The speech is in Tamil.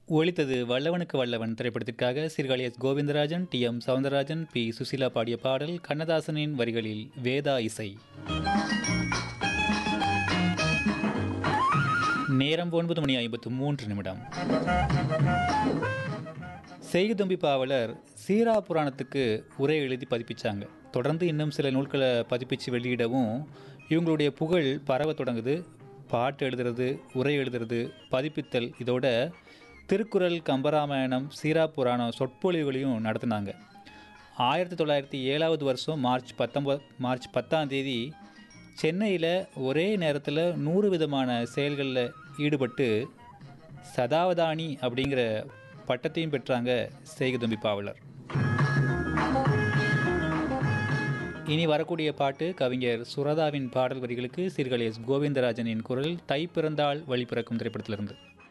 ஒலித்தது வல்லவனுக்கு வல்லவன் திரைப்படத்திற்காக Sirkazhi S Govindarajan T M Soundararajan P Susheela பாடிய பாடல் கண்ணதாசனின் வரிகளில் வேதா இசை நேரம் ஒன்பது மணி ஐம்பத்து மூன்று நிமிடம் செய்குதம்பி பாவலர் சீரா புராணத்துக்கு உரை எழுதி பதிப்பிச்சாங்க தொடர்ந்து இன்னும் சில நூல்களை பதிப்பிச்சு வெளியிடவும் இவங்களுடைய புகழ் பரவ தொடங்குது பாட்டு எழுதுறது உரை எழுதுறது பதிப்பித்தல் இதோட திருக்குறள் கம்பராமாயணம் சீரா புராணம் சொற்பொழிவுகளையும் நடத்தினாங்க ஆயிரத்தி தொள்ளாயிரத்தி ஏழாவது வருஷம் மார்ச் பத்தொம்பது மார்ச் பத்தாம் தேதி சென்னையில் ஒரே நேரத்தில் நூறு விதமான செயல்களில் ஈடுபட்டு சதாவதானி அப்படிங்கிற பட்டத்தையும் பெற்றாங்க செய்குதம்பி பாவலர் இனி வரக்கூடிய பாட்டு கவிஞர் சுரதாவின் பாடல் வரிகளுக்கு சீர்காழி எஸ் கோவிந்தராஜனின் குரல் தை பிறந்தால் வழி பிறக்கும் திரைப்படத்திலிருந்து